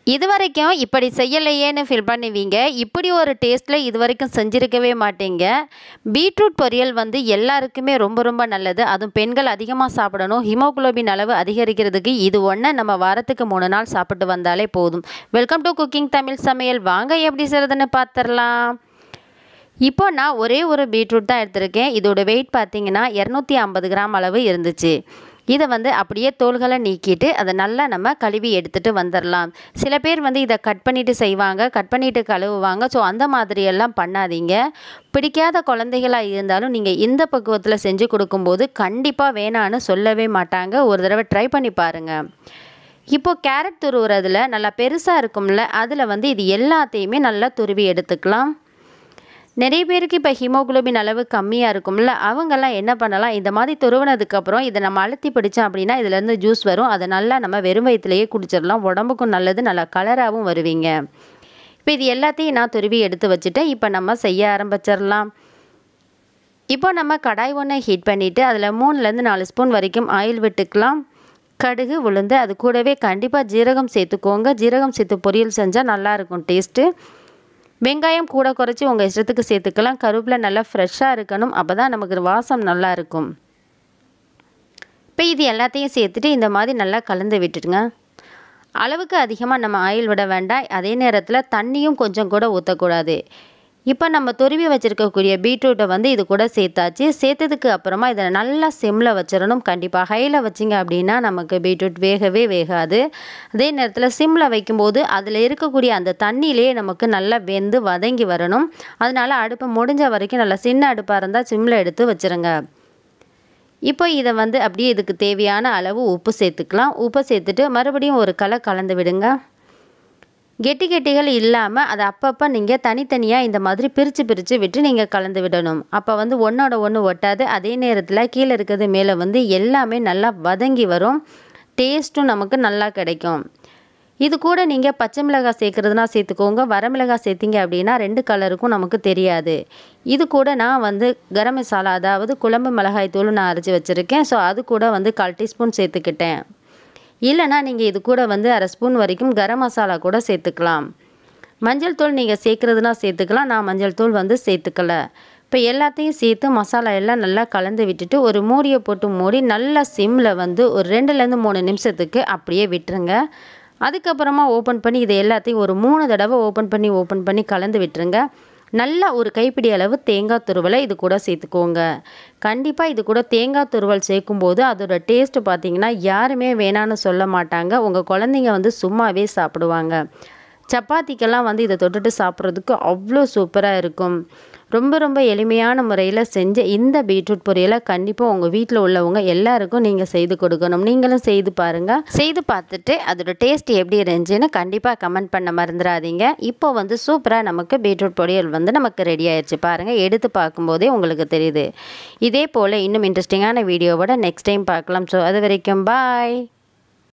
இது வரைக்கும் இப்படி செய்யலையேன்னு ஃபீல் பண்ணுவீங்க இப்படி ஒரு டேஸ்ட்டில் இது வரைக்கும் செஞ்சுருக்கவே மாட்டீங்க பீட்ரூட் பொரியல் வந்து எல்லாருக்குமே ரொம்ப ரொம்ப நல்லது அதுவும் பெண்கள் அதிகமாக சாப்பிடணும் ஹிமோகுளோபின் அளவு அதிகரிக்கிறதுக்கு இது ஒன்று நம்ம வாரத்துக்கு மூணு நாள் சாப்பிட்டு வந்தாலே போதும் வெல்கம் டு குக்கிங் தமிழ் சமையல் வாங்க எப்படி செய்கிறதுன்னு பார்த்துடலாம் இப்போ நான் ஒரே ஒரு பீட்ரூட் தான் எடுத்திருக்கேன் இதோட வெயிட் பார்த்தீங்கன்னா இரநூத்தி ஐம்பது கிராம் அளவு இருந்துச்சு இதை வந்து அப்படியே தோள்களை நீக்கிட்டு அதை நல்லா நம்ம கழுவி எடுத்துகிட்டு வந்துடலாம் சில பேர் வந்து இதை கட் பண்ணிவிட்டு செய்வாங்க கட் பண்ணிவிட்டு கழுவுவாங்க ஸோ அந்த மாதிரியெல்லாம் பண்ணாதீங்க பிடிக்காத குழந்தைகளாக இருந்தாலும் நீங்கள் இந்த பக்குவத்தில் செஞ்சு கொடுக்கும்போது கண்டிப்பாக வேணான்னு சொல்லவே மாட்டாங்க ஒரு தடவை ட்ரை பண்ணி பாருங்கள் இப்போது கேரட் துருவுறதுல நல்லா பெருசாக இருக்கும்ல அதில் வந்து இது எல்லாத்தையுமே நல்லா துருவி எடுத்துக்கலாம் நிறைய பேருக்கு இப்போ ஹீமோகுளோபின் அளவு கம்மியாக இருக்கும்ல அவங்கெல்லாம் என்ன பண்ணலாம் இந்த மாதிரி துருவினதுக்கப்புறம் இதை நம்ம அழுத்தி பிடிச்சோம் அப்படின்னா இதுலேருந்து ஜூஸ் வரும் அதை நல்லா நம்ம வெறும் வயிற்றுலையே குடிச்சிடலாம் உடம்புக்கும் நல்லது நல்லா கலராகவும் வருவீங்க இப்போ இது எல்லாத்தையும் நான் துருவி எடுத்து வச்சுட்டேன் இப்போ நம்ம செய்ய ஆரம்பிச்சிடலாம் இப்போ நம்ம கடாய் ஒன்றை ஹீட் பண்ணிவிட்டு அதில் மூணுலேருந்து நாலு ஸ்பூன் வரைக்கும் ஆயில் விட்டுக்கலாம் கடுகு உளுந்து அது கூடவே கண்டிப்பாக ஜீரகம் சேர்த்துக்கோங்க ஜீரகம் சேர்த்து பொரியல் செஞ்சால் நல்லாயிருக்கும் டேஸ்ட்டு வெங்காயம் கூட குறைச்சி உங்கள் இஷ்டத்துக்கு சேர்த்துக்கலாம் கருவேப்பிலை நல்லா ஃப்ரெஷ்ஷாக இருக்கணும் அப்போ தான் நமக்கு வாசம் நல்லா இருக்கும் இப்போ இது எல்லாத்தையும் சேர்த்துட்டு இந்த மாதிரி நல்லா கலந்து விட்டுடுங்க அளவுக்கு அதிகமாக நம்ம ஆயில் விட வேண்டாம் அதே நேரத்தில் தண்ணியும் கொஞ்சம் கூட ஊற்றக்கூடாது இப்போ நம்ம துருவி வச்சுருக்கக்கூடிய பீட்ரூட்டை வந்து இது கூட சேர்த்தாச்சு சேர்த்ததுக்கு அப்புறமா இதை நல்லா சிம்மில் வச்சிடணும் கண்டிப்பாக ஹையில் வச்சிங்க அப்படின்னா நமக்கு பீட்ரூட் வேகவே வேகாது அதே நேரத்தில் சிம்மில் வைக்கும்போது அதில் இருக்கக்கூடிய அந்த தண்ணியிலே நமக்கு நல்லா வெந்து வதங்கி வரணும் அதனால் அடுப்பை முடிஞ்ச வரைக்கும் நல்லா சின்ன அடுப்பாக இருந்தால் சிம்மில் எடுத்து வச்சுருங்க இப்போ இதை வந்து அப்படியே இதுக்கு தேவையான அளவு உப்பு சேர்த்துக்கலாம் உப்பு சேர்த்துட்டு மறுபடியும் ஒரு கலை கலந்து விடுங்க கெட்டி கெட்டிகள் இல்லாமல் அதை அப்பப்போ நீங்கள் தனித்தனியாக இந்த மாதிரி பிரித்து பிரித்து விட்டு நீங்கள் கலந்து விடணும் அப்போ வந்து ஒன்றோட ஒன்று ஒட்டாது அதே நேரத்தில் கீழே இருக்கிறது மேலே வந்து எல்லாமே நல்லா வதங்கி வரும் டேஸ்ட்டும் நமக்கு நல்லா கிடைக்கும் இது கூட நீங்கள் பச்சை மிளகாய் சேர்க்குறதுனா சேர்த்துக்கோங்க வரமிளகாய் சேர்த்திங்க அப்படின்னா ரெண்டு கலருக்கும் நமக்கு தெரியாது இது கூட நான் வந்து கரம் மசாலா அதாவது குழம்பு மிளகாய் தூள் நான் அரைச்சி வச்சுருக்கேன் ஸோ அது கூட வந்து கால் டீஸ்பூன் சேர்த்துக்கிட்டேன் இல்லைனா நீங்கள் இது கூட வந்து அரை ஸ்பூன் வரைக்கும் கரம் மசாலா கூட சேர்த்துக்கலாம் மஞ்சள் தூள் நீங்கள் சேர்க்குறதுனா சேர்த்துக்கலாம் நான் மஞ்சள் தூள் வந்து சேர்த்துக்கல இப்போ எல்லாத்தையும் சேர்த்து மசாலா எல்லாம் நல்லா கலந்து விட்டுட்டு ஒரு மூடியை போட்டு மூடி நல்லா சிம்மில் வந்து ஒரு ரெண்டுலேருந்து மூணு நிமிஷத்துக்கு அப்படியே விட்டுருங்க அதுக்கப்புறமா ஓப்பன் பண்ணி இதை எல்லாத்தையும் ஒரு மூணு தடவை ஓப்பன் பண்ணி ஓப்பன் பண்ணி கலந்து விட்டுருங்க நல்லா ஒரு கைப்பிடி அளவு தேங்காய் துருவலை இது கூட சேர்த்துக்கோங்க கண்டிப்பாக இது கூட தேங்காய் துருவல் சேர்க்கும்போது அதோட டேஸ்ட்டு பார்த்தீங்கன்னா யாருமே வேணான்னு சொல்ல மாட்டாங்க உங்கள் குழந்தைங்க வந்து சும்மாவே சாப்பிடுவாங்க சப்பாத்திக்கெல்லாம் வந்து இதை தொட்டுட்டு சாப்பிட்றதுக்கு அவ்வளோ சூப்பராக இருக்கும் ரொம்ப ரொம்ப எளிமையான முறையில் செஞ்ச இந்த பீட்ரூட் பொரியலை கண்டிப்பாக உங்கள் வீட்டில் உள்ளவங்க எல்லாருக்கும் நீங்கள் செய்து கொடுக்கணும் நீங்களும் செய்து பாருங்கள் செய்து பார்த்துட்டு அதோட டேஸ்ட் எப்படி இருந்துச்சுன்னு கண்டிப்பாக கமெண்ட் பண்ண மறந்துடாதீங்க இப்போ வந்து சூப்பராக நமக்கு பீட்ரூட் பொரியல் வந்து நமக்கு ரெடி ஆயிடுச்சு பாருங்கள் எடுத்து பார்க்கும்போதே உங்களுக்கு தெரியுது இதே போல் இன்னும் இன்ட்ரெஸ்டிங்கான வீடியோவோட நெக்ஸ்ட் டைம் பார்க்கலாம் ஸோ அது வரைக்கும் பாய்